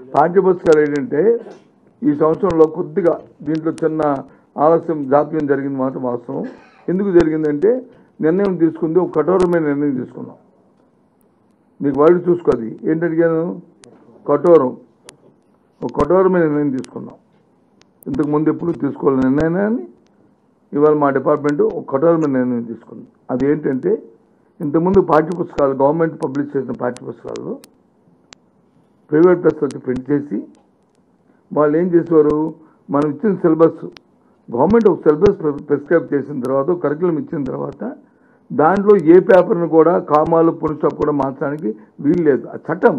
పాఠ్య పుస్తకాలు ఏంటంటే ఈ సంవత్సరంలో కొద్దిగా దీంట్లో చిన్న ఆలస్యం జాప్యం జరిగింది మాట వాస్తవం ఎందుకు జరిగిందంటే నిర్ణయం తీసుకుంది ఒక కఠోరమైన నిర్ణయం తీసుకున్నాం మీకు వాళ్ళు చూసుకోది ఏంటి అడిగాను కఠోరం ఒక కఠోరమైన నిర్ణయం తీసుకున్నాం ఇంతకు ముందు ఎప్పుడు తీసుకోవాలి నిర్ణయాన్ని ఇవాళ మా డిపార్ట్మెంట్ ఒక కఠోరమైన నిర్ణయం తీసుకుంది అది ఏంటంటే ఇంతకుముందు పాఠ్య పుస్తకాలు గవర్నమెంట్ పబ్లిష్ చేసిన పాఠ్య పుస్తకాల్లో ప్రైవేట్ ప్రెస్ వచ్చి ప్రింట్ చేసి వాళ్ళు ఏం చేసేవారు మనం ఇచ్చిన సిలబస్ గవర్నమెంట్ ఒక సిలబస్ ప్రిస్క్రైబ్ చేసిన తర్వాత కరికులం ఇచ్చిన తర్వాత దాంట్లో ఏ పేపర్ను కూడా కామాలు పురుషాప్ కూడా మార్చడానికి వీలు లేదు ఆ చట్టం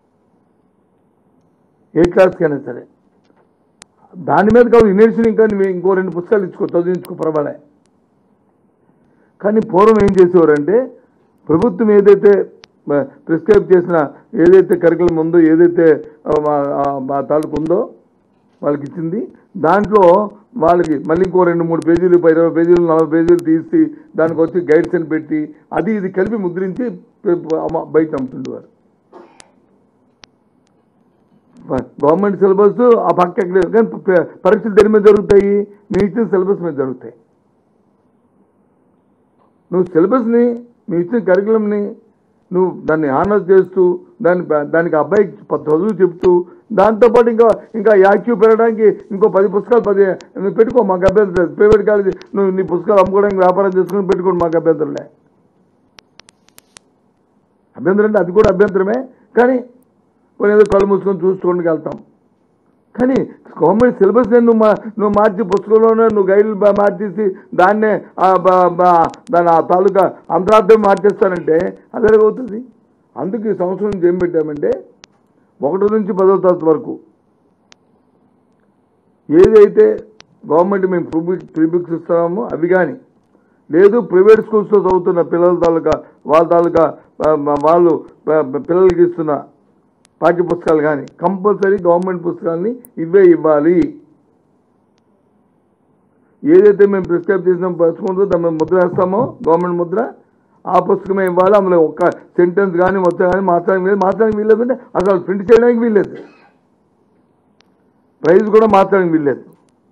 ఏ క్లాస్కైనా సరే దాని మీద కాదు యూనివర్సిటీ ఇంకా నువ్వు ఇంకో రెండు పుస్తకాలు ఇచ్చుకో చదివించుకో పర్వాలే కానీ పూర్వం ఏం చేసేవారంటే ప్రభుత్వం ఏదైతే ప్రిస్క్రైబ్ చేసిన ఏదైతే కరికులం ఉందో ఏదైతే ఆ, మా- ఆ, మా తాలూకు ఉందో వాళ్ళకి ఇచ్చింది దాంట్లో వాళ్ళకి మళ్ళీ ఇంకో రెండు మూడు పేజీలు ఇరవై పేజీలు నలభై పేజీలు తీసి దానికి వచ్చి గైడ్స్ అని పెట్టి అది ఇది కలిపి ముద్రించి పె- అమ్మ- బయట అమ్ముతుండేవారు గవర్నమెంట్ సిలబస్ ఆ పక్క ఎక్కడ కానీ ప- పరీక్షలు దేని మీద జరుగుతాయి మీ ఇచ్చిన సిలబస్ మీద జరుగుతాయి నువ్వు సిలబస్ని మీ ఇచ్చిన కరికులంని నువ్వు దాన్ని ఆనర్ చేస్తూ దాని దానికి అబ్బాయికి ప- చదువు చెప్తూ దాంతోపాటు ఇంకా ఇంకా యాక్టివ్ పెరగడానికి ఇంకో పది పుస్తకాలు పది నువ్వు పెట్టుకో మాకు అభ్యంతరం లేదు ప్రైవేట్ కాలేజీ నువ్వు నీ పుస్తకాలు అమ్ముకోవడానికి వ్యాపారం చేసుకుని పెట్టుకోండి మాకు అభ్యంతరం లే అభ్యంతరం అంటే అది కూడా అభ్యంతరమే కానీ కొన్ని ఏదో కళ్ళు మూసుకొని చూసుకోండి వెళ్తాం కానీ గవర్నమెంట్ సిలబస్ నువ్వు మా నువ్వు మార్చి పుస్తకంలోనే నువ్వు గైడ్లు బా- మార్చేసి దాన్నే ఆ బా- బా- దాని ఆ తాలూకా అంతరార్థం మార్చేస్తానంటే అది ఎలాగవుతుంది అందుకు ఈ సంవత్సరం నుంచి ఏం పెట్టామంటే ఒకటి నుంచి పదో తరగతి వరకు ఏదైతే గవర్నమెంట్ మేము ప్రిబుక్ ప్రిబుక్స్ ఇస్తున్నామో అవి కానీ లేదు ప్రైవేట్ స్కూల్స్లో చదువుతున్న పిల్లల తాలూకా వాళ్ళ తాలూకా ఆ, వాళ్ళు ప- ప- పిల్లలకి ఇస్తున్న పాఠ్య పుస్తకాలు కానీ కంపల్సరీ గవర్నమెంట్ పుస్తకాలని ఇవే ఇవ్వాలి ఏదైతే మేము ప్రిస్క్రైబ్ చేసిన పుస్తకం ఉందో దాని మీద ముద్ర వేస్తామో గవర్నమెంట్ ముద్ర ఆ పుస్తకమే ఇవ్వాలి అందులో ఒక్క సెంటెన్స్ కానీ మొత్తం కానీ మార్చడానికి వీలేదు మార్చడానికి వీల్లేదంటే అసలు ప్రింట్ చేయడానికి వీల్లేదు ప్రైజ్ కూడా మార్చడానికి వీల్లేదు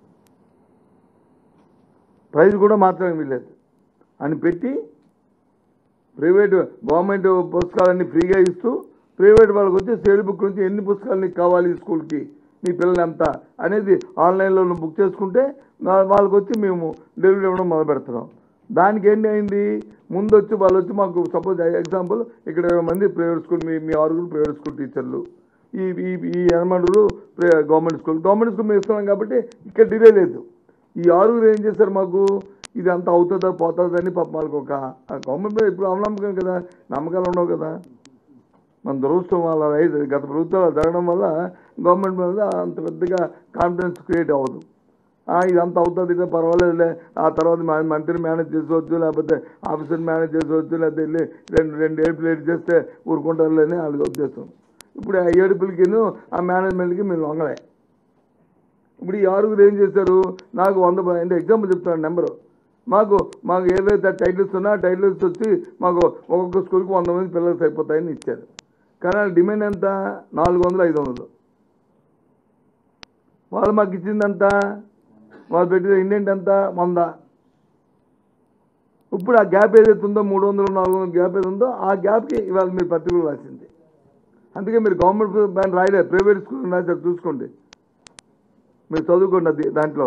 ప్రైజ్ కూడా మార్చడానికి వీల్లేదు అని పెట్టి ప్రైవేట్ గవర్నమెంట్ పుస్తకాలన్నీ ఫ్రీగా ఇస్తూ ప్రైవేట్ వాళ్ళకి వచ్చి సేల్ బుక్ నుంచి ఎన్ని పుస్తకాలు నీకు కావాలి స్కూల్కి నీ పిల్లలు ఎంత అనేది ఆన్లైన్లో నువ్వు బుక్ చేసుకుంటే నా- వాళ్ళకి వచ్చి మేము డెలివరీ ఇవ్వడం మొదలు పెడుతున్నాం దానికి ఏంటి అయింది ముందు వచ్చి వాళ్ళు వచ్చి మాకు సపోజ్ ఎగ్జాంపుల్ ఇక్కడ ఇరవై మంది ప్రైవేట్ స్కూల్ మీ మీ ఆరుగురు ప్రైవేట్ స్కూల్ టీచర్లు ఈ ఈ ఈ ఎనమండరు గవర్నమెంట్ స్కూల్ గవర్నమెంట్ స్కూల్ మేము ఇస్తున్నాం కాబట్టి ఇక్కడ డిలే లేదు ఈ ఆరుగురు ఏం చేశారు మాకు ఇది అంత అవుతుందా పోతుందా అని పాప వాళ్ళకి ఒక ఆ గవర్నమెంట్ మీద ఇప్పుడు అవనమ్మకం కదా నమ్మకాలు ఉండవు కదా మన దురదృష్టం వల్ల రైతు గత ప్రభుత్వాలు జరగడం వల్ల గవర్నమెంట్ మీద అంత పెద్దగా కాన్ఫిడెన్స్ క్రియేట్ అవ్వదు ఆ, ఇది అంత అవుతుంది ఇదే పర్వాలేదులే ఆ తర్వాత మా మంత్రిని మేనేజ్ చేసుకోవచ్చు లేకపోతే ఆఫీసర్ మేనేజ్ చేసుకోవచ్చు లేకపోతే వెళ్ళి రెండు రెండు ఏడుపులు ఏడు చేస్తే ఊరుకుంటారులే అని వాళ్ళకి ఉద్దేశం ఇప్పుడు ఆ ఏడుపులకి ఆ మేనేజ్మెంట్కి మేము లొంగలే ఇప్పుడు ఈ ఆరుగురు ఏం చేశారు నాకు వంద ప- అంటే ఎగ్జాంపుల్ చెప్తాను నెంబరు మాకు మాకు ఏవైతే టైటిల్స్ ఉన్నా ఆ టైటిల్స్ వచ్చి మాకు ఒక్కొక్క స్కూల్కి వంద మంది పిల్లలు సరిపోతాయని ఇచ్చారు కానీ వాళ్ళ డిమాండ్ ఎంత నాలుగు వందలు ఐదు వందలు వాళ్ళు మాకు ఇచ్చిందంత వాళ్ళు పెట్టిన ఇండెంట్ ఎంత వంద ఇప్పుడు ఆ గ్యాప్ ఏదైతే ఉందో మూడు వందలు నాలుగు వందలు గ్యాప్ ఏది ఉందో ఆ గ్యాప్కి ఇవాళ మీరు పర్టికులర్ రాసింది అందుకే మీరు గవర్నమెంట్ బ్యాన్ రాయలేదు ప్రైవేట్ స్కూల్ రాశారు చూసుకోండి మీరు చదువుకోండి అది దాంట్లో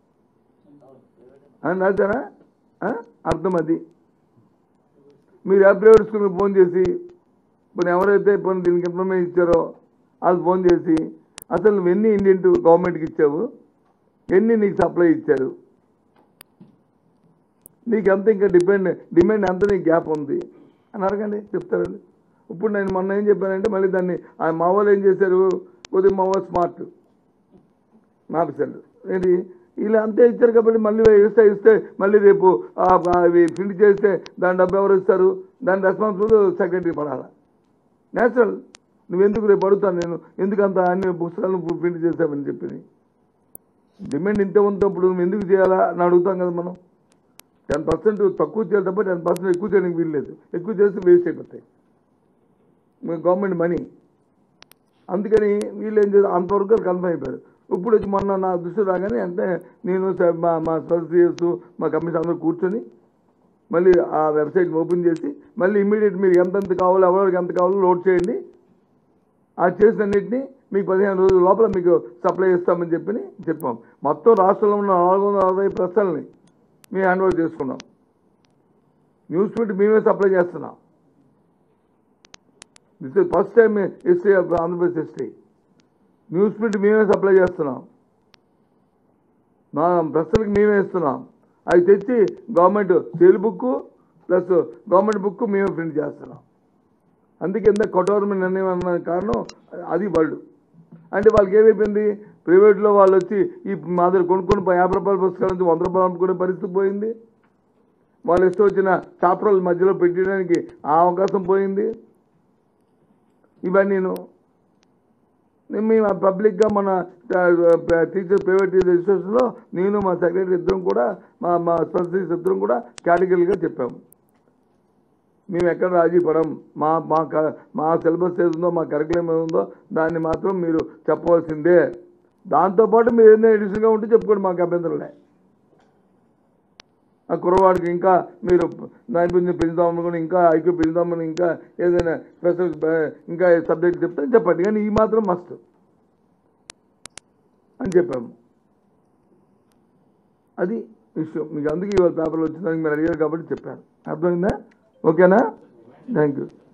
అని రాశారా ఆ? అర్థం అది మీరు ఆ ప్రైవేట్ స్కూల్కి ఫోన్ చేసి ఇప్పుడు ఎవరైతే ఇప్పుడు దీనికి ఇన్ఫర్మేషన్ ఇచ్చారో వాళ్ళు ఫోన్ చేసి అసలు నువ్వు ఎన్ని ఇండియన్ గవర్నమెంట్కి ఇచ్చావు ఎన్ని నీకు సప్లై ఇచ్చారు నీకు ఎంత ఇంకా డిపెండ్ డిమాండ్ ఎంత నీకు గ్యాప్ ఉంది అని అడగండి చెప్తారండి ఇప్పుడు నేను మొన్న ఏం చెప్పానంటే మళ్ళీ దాన్ని ఆ మా వాళ్ళు ఏం చేశారు కొద్దిగా మా వాళ్ళు స్మార్ట్ మా ఆఫీసర్లు ఏంటి ఇలా అంతే ఇచ్చారు కాబట్టి మళ్ళీ ఇస్తే ఇస్తే మళ్ళీ రేపు ఆ, ఆ, అవి ప్రింట్ చేస్తే దాని డబ్బు ఎవరు ఇస్తారు దాని రెస్పాన్సిబుల్ సెక్రటరీ పడాలా నేచురల్ నువ్వెందుకు రేపు అడుగుతాను నేను ఎందుకు అంత అన్ని పుస్తకాలను ప్రింట్ చేసావని చెప్పి డిమాండ్ ఇంత ఉన్నప్పుడు నువ్వు ఎందుకు చేయాలా అని అడుగుతాం కదా మనం టెన్ పర్సెంట్ తక్కువ చేయాలి తప్ప టెన్ పర్సెంట్ ఎక్కువ చేయడానికి వీల్లేదు ఎక్కువ చేస్తే వేస్ట్ అయిపోతాయి గవర్నమెంట్ మనీ అందుకని వీళ్ళు ఏం చేశారు అంతవరకు కన్ఫర్మ్ అయిపోయారు ఇప్పుడు వచ్చి మొన్న నా దృష్టి రాగానే అంటే నేను స- మా మా సర్సీఎస్ మా కమిషన్ అందరూ కూర్చొని మళ్ళీ ఆ వెబ్సైట్ ఓపెన్ చేసి మళ్ళీ ఇమీడియట్ మీరు ఎంతెంత కావాలో ఎవరికి ఎంత కావాలో లోడ్ చేయండి ఆ చేసినన్నింటినీ మీకు పదిహేను రోజుల లోపల మీకు సప్లై చేస్తామని చెప్పి చెప్పాం మొత్తం రాష్ట్రంలో ఉన్న నాలుగు వందల అరవై ప్రశ్నల్ని మేము హ్యాండ్ ఓవర్ చేసుకున్నాం న్యూస్ ప్రింట్ మేమే సప్లై చేస్తున్నాం this is first time history of Andhra Pradesh history news print మేమే సప్లై చేస్తున్నాం మా ప్రశ్నలకు మేమే ఇస్తున్నాం అవి తెచ్చి government sale book plus government book మేమే ప్రింట్ చేస్తున్నాం అందుకే ఎంత కఠోరమైన నిర్ణయం అన్న కారణం అది వాళ్ళు అంటే వాళ్ళకి ఏమైపోయింది ప్రైవేట్లో వాళ్ళు వచ్చి ఈ మా దగ్గర కొనుక్కొని పోయి యాభై రూపాయల పుస్తకాల నుంచి వంద రూపాయలు అమ్ముకునే పరిస్థితి పోయింది వాళ్ళు ఇష్టం వచ్చిన చాప్టర్ల మధ్యలో పెట్టడానికి ఆ అవకాశం పోయింది ఇవన్నీ నేను మేము పబ్లిక్గా మన టీచర్ ప్రైవేట్ రిజిస్ట్రేషన్లో నేను మా సెక్రటరీ ఇద్దరం కూడా మా మా స్పెషలిస్ట్ ఇద్దరం కూడా కేటగిరీగా చెప్పాము మేము ఎక్కడ రాజీ పడం మా మా క- మా సిలబస్ ఏది ఉందో మా కరికులం ఏది ఉందో దాన్ని మాత్రం మీరు చెప్పవలసిందే దాంతోపాటు మీరు ఏదైనా ఎడిషన్గా ఉంటే చెప్పుకోండి మాకు అభ్యంతరంలే ఆ కుర్రవాడికి ఇంకా మీరు దాని గురించి పెంచుదామనుకుని ఇంకా ఐక్యూ పెంచుదామని ఇంకా ఏదైనా స్పెషల్ ఇంకా సబ్జెక్ట్ చెప్తే చెప్పండి కానీ ఈ మాత్రం మస్ట్ అని చెప్పాము అది విషయం మీకు అందుకే ఇవాళ పేపర్లో వచ్చిందానికి మీరు అడిగారు కాబట్టి చెప్పాను అర్థమైందా ఓకేనా థ్యాంక్ యూ